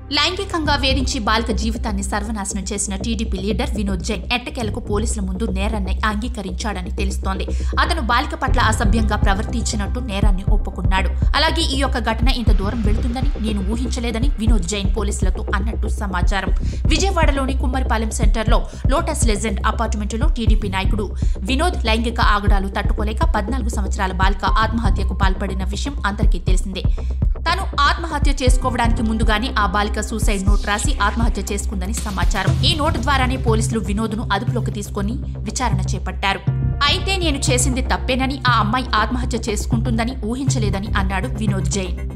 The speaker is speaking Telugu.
లైంగికంగా వేధించి బాలిక జీవితాన్ని సర్వనాశనం చేసిన టీడీపీ లీడర్ వినోద్ జైన్ ఎట్టకేలకు పోలీసుల ముందు నేరాన్ని అంగీకరించాడని తెలుస్తోంది అతను బాలిక పట్ల అసభ్యంగా ప్రవర్తించినట్టు నేరాన్ని ఒప్పుకున్నాడు అలాగే ఈ యొక్క ఘటన ఇంత దూరం వెళుతుందని నేను ఊహించలేదని వినోద్ జైన్ పోలీసులతో అన్నట్టు సమాచారం విజయవాడలోని కుమ్మరిపాలెం సెంటర్లో లోటస్ లెజెండ్ అపార్ట్మెంటులో టీడీపీ నాయకుడు వినోద్ లైంగిక ఆగడాలు తట్టుకోలేక పద్నాలుగు సంవత్సరాల బాలిక ఆత్మహత్యకు పాల్పడిన విషయం అందరికీ తెలిసిందే తాను ఆత్మహత్య చేసుకోవడానికి ముందుగానే ఆ బాలిక సూసైడ్ నోట్ రాసి ఆత్మహత్య చేసుకుందని సమాచారం ఈ నోటు ద్వారానే పోలీసులు వినోద్ను అదుపులోకి తీసుకొని విచారణ చేపట్టారు అయితే నేను చేసింది తప్పేనని ఆ అమ్మాయి ఆత్మహత్య చేసుకుంటుందని ఊహించలేదని అన్నాడు వినోద్ జైన్